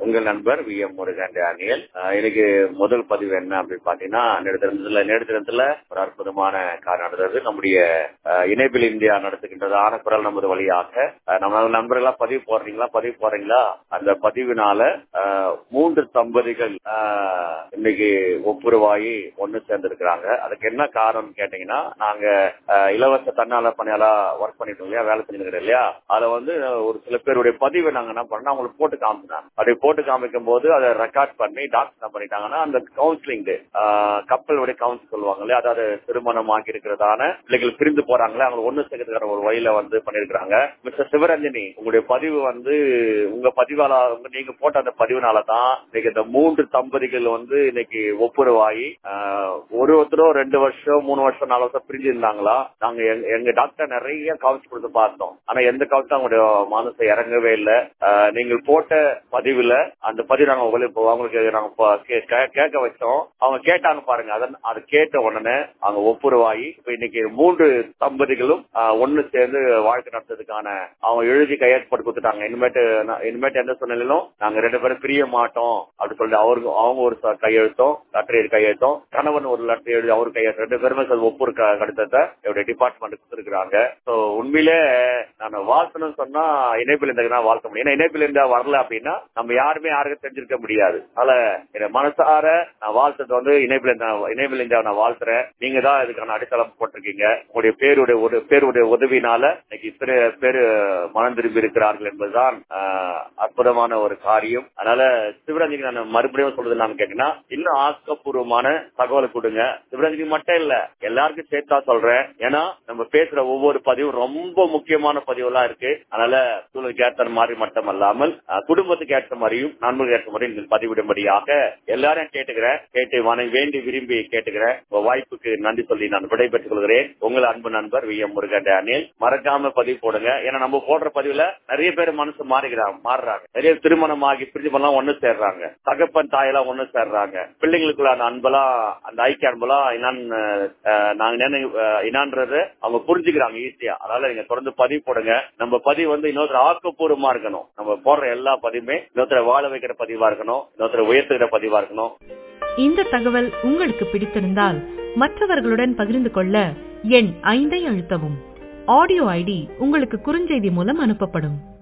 உங்கள் நண்பர் V M Murugan Daniel அஹ் இன்னைக்கு முதல் பதிவு என்ன அப்படின்னு பாத்தீங்கன்னா நேடுதினத்துல நேடுதினத்துல ஒரு அற்புதமான கார் நடந்தது நம்முடைய அஹ், இணைப்பில் இந்தியா நடத்துகின்றதான குரல் நமது வழியாக அஹ், நம்ம நண்பர்களா பதிவு போடுறீங்களா பதிவு போடுறீங்களா அந்த பதிவினால அஹ், மூன்று தம்பதிகள் அஹ், இன்னைக்கு ஒப்புரவாகி ஒண்ணு சேர்ந்திருக்கிறாங்க அதுக்கு என்ன காரணம் கேட்டீங்கன்னா நாங்க அஹ், இலவச தன்னால பணியாளா ஒர்க் பண்ணிட்டு இல்லையா வேலை செஞ்சுருக்கிறோம் இல்லையா அதுல வந்து ஒரு சில பேருடைய பதிவை நாங்க என்ன பண்ணோம் அவங்களுக்கு போட்டு காமிச்சினாங்க அப்படி போட்டு காமிக்கும் போது அதை ரெக்கார்ட் பண்ணி டாக்டர் என்ன பண்ணிட்டாங்கன்னா அந்த கவுன்சிலிங் கப்பலுடைய கவுன்சில் சொல்லுவாங்க இல்லையா அதாவது திருமணம் ஆகி இருக்கிறதான பிள்ளைகள் பிரிந்து போறாங்களே அவங்க ஒண்ணு சேர்க்கறதுக்கான ஒரு வழியில வந்து பண்ணிருக்காங்க மிஸ்டர் சிவரஞ்சனி உங்களுடைய பதிவு வந்து உங்க பதிவால உங்க நீங்க போட்ட அந்த பதிவுனால தான் இன்னைக்கு இந்த மூன்று தம்பதிகள் வந்து இன்னைக்கு ஒப்புரவாகி ஆஹ், ஒரு ஒருத்தரும் ரெண்டு வருஷம் மூணு வருஷம் நாலு வருஷம் பிரிஞ்சு இருந்தாங்களா நாங்க எங்க- எங்க டாக்டர் நிறைய கவுன்ஸ் கொடுத்து பார்த்தோம் ஆனா எந்த கவுன்ஸும் அவங்களுடைய மனசை இறங்கவே இல்லை ஆஹ், நீங்கள் போட்ட பதிவுல அந்த பதிவு நாங்க உங்களுக்கு இப்போ அவங்களுக்கு நாங்க இப்போ கே- கே- கேட்க வச்சோம் அவங்க கேட்டாங்க பாருங்க அதன் அது கேட்ட உடனே அவங்க ஒப்புரவாகி இப்ப இன்னைக்கு மூன்று தம்பதிகளும் ஆஹ், ஒண்ணு சேர்ந்து வாழ்க்கை நடத்துறதுக்கான அவங்க எழுதி கையெழுத்து போட்டு கொடுத்துட்டாங்க இனிமேட்டு நான் இனிமேட்டு எந்த சூழ்நிலையிலும் நாங்க ரெண்டு பேரும் பிரிய மாட்டோம் அப்படி சொல்லி அவருக்கு அவங்க ஒரு ச- கையெழுத்தும் லெட்டர் எழுதி கையெழுத்தும் கணவன் ஒரு லெட்டர் எழுதி அவரு கையெழுத்து ரெண்டு பேருமே அது ஒப்புரு க- கடிதத்தை என்னுடைய டிபார்ட்மெண்ட் கொடுத்துருக்காங்க சோ உண்மையிலே நான் வாழ்த்தணும்னு சொன்னா இணைப்பில் இருந்தா வாழ்த்த முடியும் ஏன்னா இணைப்பில் இருந்தா வரல அப்படின்னா நம்ம யாருமே யாருக்கும் தெரிஞ்சிருக்க முடியாது அதனால என் மனசார நான் வாழ்த்தது வந்து இணைப்பில் இருந்தா இணைப்பில் இருந்தா நான் வாழ்த்துறேன் நீங்க தான் இதுக்கான அடித்தளம் போட்டிருக்கீங்க உங்களுடைய பேருடைய ஒரு பேருடைய உதவினால இன்னைக்கு இத்தனை பேர் மனம் திரும்பி இருக்கிறார்கள் என்பதுதான் ஆஹ், அற்புதமான ஒரு காரியம் அதனால சிவராஜிக்கு நான் மறுபடியும் சொல்றது நான் கேட்டீங்கன்னா இன்னும் ஆக்கப்பூர்வமான தகவல் கொடுங்க சிவராஜிக்கு மட்டும் இல்ல எல்லாருக்கும் சேர்த்தா சொல்றேன் ஏன்னா நம்ம பேசுற ஒவ்வொரு பதிவும் ரொம்ப முக்கியமான பதிவுலாம் இருக்கு அதனால சூழலுக்கு ஏற்ற மாதிரி மட்டும் அல்லாமல் அஹ், குடும்பத்துக்கு ஏற்ற மாதிரியும் நண்பர்களுக்கு ஏற்ற மாதிரியும் நீங்கள் பதிவிடும்படியாக எல்லாரும் கேட்டுக்கிறேன் கேட்டு வணங்கி வேண்டி விரும்பி கேட்டுக்கிறேன் உங்க வாய்ப்புக்கு நன்றி சொல்லி நான் விடைபெற்றுக் கொள்கிறேன் உங்கள் அன்பு நண்பர் வி எம் முருகன் டேனியல் மறக்காம பதிவு போடுங்க ஏன்னா நம்ம போடுற பதிவுல நிறைய பேர் மனசு மாறிக்கிறாங்க மாறுறாங்க நிறைய திருமணம் ஆகி பிரிஞ்சு பண்ணலாம் ஒண்ணு சேர்றாங்க தகப்பன் தாயெல்லாம் ஒண்ணு சேர்றாங்க பிள்ளைங்களுக்குள்ள அந்த அன்பெல்லாம் அந்த ஐக்கிய அன்பெல்லாம் என்னன்னு அஹ், நாங்க என்ன என்னான்றத அவங்க புரிஞ்சுக்கிறாங்க ஈஸியா அதனால நீங்க தொடர்ந்து பதிவு போடுங்க நம்ம பதிவு வந்து இன்னொருத்தர் ஆக்கப்பூர்வமா இருக்கணும் நம்ம போடுற எல்லா பதிவுமே இன்னொருத்தரை வாழ வைக்கிற பதிவா இருக்கணும் இன்னொருத்தரை உயர்த்துகிற பதிவா இருக்கணும் இந்த தகவல் உங்களுக்கு பிடித்திருந்தால் மற்றவர்களுடன் பகிர்ந்து கொள்ள எண் ஐந்தை அழுத்தவும் ஆடியோ ஐடி உங்களுக்கு குறுஞ்செய்தி மூலம் அனுப்பப்படும்